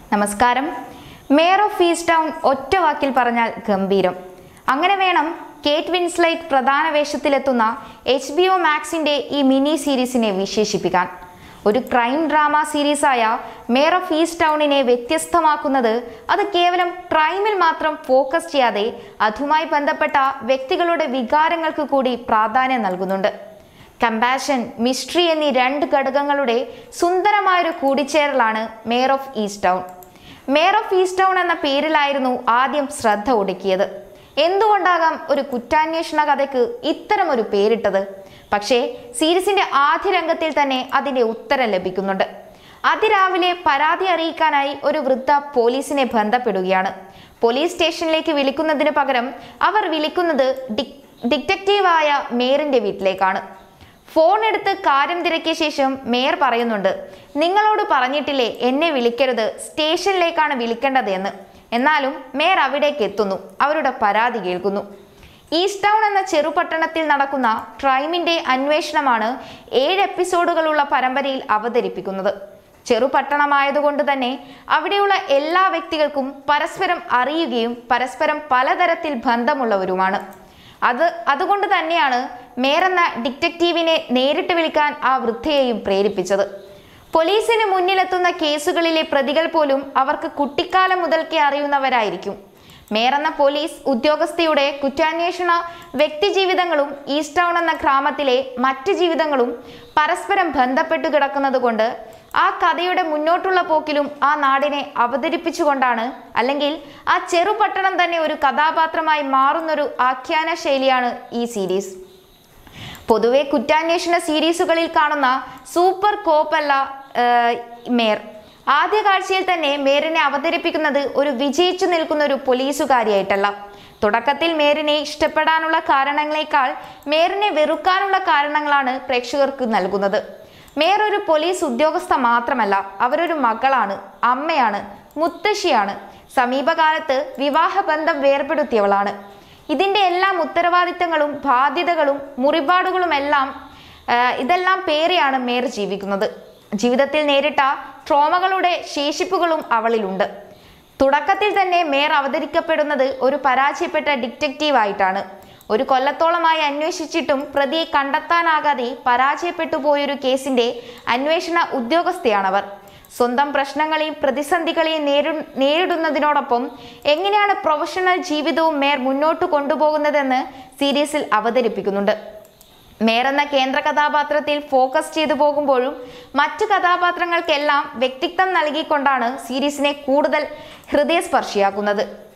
നമസ്കാരം mayor of fees town ഒറ്റ വാക്കിൽ പറഞ്ഞാൽ ഗംഭീരം അങ്ങനെ വേണം കേറ്റ് വിൻസ്ലൈറ്റ് പ്രധാന വേഷത്തിലെത്തുന്ന എച്ച് ബി ഒ മാക്സിന്റെ ഈ മിനി സീരീസിനെ വിശേഷിപ്പിക്കാൻ ഒരു ക്രൈം ഡ്രാമ സീരീസായ മേയർ ഓഫ് ഫീസ് ടൗണിനെ വ്യത്യസ്തമാക്കുന്നത് അത് കേവലം ക്രൈമിൽ മാത്രം ഫോക്കസ് ചെയ്യാതെ അതുമായി ബന്ധപ്പെട്ട വ്യക്തികളുടെ വികാരങ്ങൾക്ക് കൂടി പ്രാധാന്യം നൽകുന്നുണ്ട് കമ്പാഷൻ മിസ്റ്ററി എന്നീ രണ്ട് ഘടകങ്ങളുടെ സുന്ദരമായൊരു കൂടിച്ചേരലാണ് mare of Easttown mare of Easttown എന്ന പേരിലായിരുന്നു ആദ്യം ശ്രദ്ധ ഒടുക്കിയത് എന്തുകൊണ്ടാകാം ഒരു കുറ്റാന്വേഷണ കഥയ്ക്ക് ഇത്തരമൊരു പേരിട്ടത് പക്ഷേ സീരീസിന്റെ ആദ്യ രംഗത്തിൽ തന്നെ അതിന്റെ ഉത്തരം ലഭിക്കുന്നുണ്ട് അതിരാവിലെ പരാതി അറിയിക്കാനായി ഒരു വൃദ്ധ പോലീസിനെ ബന്ധപ്പെടുകയാണ് പോലീസ് സ്റ്റേഷനിലേക്ക് വിളിക്കുന്നതിന് പകരം അവർ വിളിക്കുന്നത് ഡിക് ഡിറ്റക്റ്റീവായ മേയറിന്റെ വീട്ടിലേക്കാണ് ഫോൺ എടുത്ത് കാര്യം തിരക്കിയ ശേഷം മേയർ പറയുന്നുണ്ട് നിങ്ങളോട് പറഞ്ഞിട്ടില്ലേ എന്നെ വിളിക്കരുത് സ്റ്റേഷനിലേക്കാണ് വിളിക്കേണ്ടത് എന്ന് എന്നാലും മേയർ അവിടേക്ക് എത്തുന്നു അവരുടെ പരാതി കേൾക്കുന്നു ഈസ്റ്റ് ടൗൺ എന്ന ചെറുപട്ടണത്തിൽ നടക്കുന്ന ക്രൈമിന്റെ അന്വേഷണമാണ് ഏഴ് എപ്പിസോഡുകളുള്ള പരമ്പരയിൽ അവതരിപ്പിക്കുന്നത് ചെറുപട്ടണമായതുകൊണ്ട് തന്നെ അവിടെയുള്ള എല്ലാ വ്യക്തികൾക്കും പരസ്പരം അറിയുകയും പരസ്പരം പലതരത്തിൽ ബന്ധമുള്ളവരുമാണ് അത് അതുകൊണ്ട് തന്നെയാണ് മേയർ എന്ന ഡിറ്റക്റ്റീവിനെ നേരിട്ട് വിളിക്കാൻ ആ വൃദ്ധയെയും പ്രേരിപ്പിച്ചത് പോലീസിന് മുന്നിലെത്തുന്ന കേസുകളിലെ പ്രതികൾ പോലും അവർക്ക് കുട്ടിക്കാലം മുതൽക്കേ അറിയുന്നവരായിരിക്കും മേയർ എന്ന പോലീസ് ഉദ്യോഗസ്ഥയുടെ കുറ്റാന്വേഷണ വ്യക്തിജീവിതങ്ങളും ഈസ്റ്റ് ടൗൺ എന്ന ഗ്രാമത്തിലെ മറ്റ് ജീവിതങ്ങളും പരസ്പരം ബന്ധപ്പെട്ടു കിടക്കുന്നത് കൊണ്ട് ആ കഥയുടെ മുന്നോട്ടുള്ള പോക്കിലും ആ നാടിനെ അവതരിപ്പിച്ചുകൊണ്ടാണ് അല്ലെങ്കിൽ ആ ചെറുപട്ടണം തന്നെ ഒരു കഥാപാത്രമായി മാറുന്നൊരു ആഖ്യാന ശൈലിയാണ് ഈ സീരീസ് പൊതുവെ കുറ്റാന്വേഷണ സീരീസുകളിൽ കാണുന്ന സൂപ്പർ കോപ്പല്ല ഏർ, മേയർ ആദ്യ കാഴ്ചയിൽ തന്നെ മേയറിനെ അവതരിപ്പിക്കുന്നത് ഒരു വിജയിച്ചു നിൽക്കുന്ന ഒരു പോലീസുകാരിയായിട്ടല്ല തുടക്കത്തിൽ മേയറിനെ ഇഷ്ടപ്പെടാനുള്ള കാരണങ്ങളെക്കാൾ മേയറിനെ വെറുക്കാനുള്ള കാരണങ്ങളാണ് പ്രേക്ഷകർക്ക് നൽകുന്നത് മേയർ ഒരു പോലീസ് ഉദ്യോഗസ്ഥ മാത്രമല്ല അവരൊരു മകളാണ് അമ്മയാണ് മുത്തശ്ശിയാണ് സമീപകാലത്ത് വിവാഹബന്ധം വേർപെടുത്തിയവളാണ് ഇതിന്റെ എല്ലാം ഉത്തരവാദിത്തങ്ങളും ബാധ്യതകളും മുറിപാടുകളുമെല്ലാം ആ, ഇതെല്ലാം പേറിയാണ് മേയർ ജീവിക്കുന്നത് ജീവിതത്തിൽ നേരിട്ട ട്രോമകളുടെ ശേഷിപ്പുകളും അവളിലുണ്ട് തുടക്കത്തിൽ തന്നെ മേയർ അവതരിക്കപ്പെടുന്നത് ഒരു പരാജയപ്പെട്ട ഡിറ്റക്റ്റീവ് ആയിട്ടാണ് ഒരു കൊല്ലത്തോളമായി അന്വേഷിച്ചിട്ടും പ്രതിയെ കണ്ടെത്താനാകാതെ പരാജയപ്പെട്ടു പോയൊരു കേസിന്റെ അന്വേഷണ ഉദ്യോഗസ്ഥയാണവർ സ്വന്തം പ്രശ്നങ്ങളെയും പ്രതിസന്ധികളെയും നേരി നേരിടുന്നതിനോടൊപ്പം എങ്ങനെയാണ് പ്രൊഫഷണൽ ജീവിതവും മേയർ മുന്നോട്ട് കൊണ്ടുപോകുന്നതെന്ന് സീരീസിൽ അവതരിപ്പിക്കുന്നുണ്ട് മേയർ എന്ന കേന്ദ്ര കഥാപാത്രത്തിൽ ഫോക്കസ് ചെയ്തു പോകുമ്പോഴും മറ്റു കഥാപാത്രങ്ങൾക്കെല്ലാം വ്യക്തിത്വം നൽകിക്കൊണ്ടാണ് സീരീസിനെ കൂടുതൽ ഹൃദയസ്പർശിയാക്കുന്നത്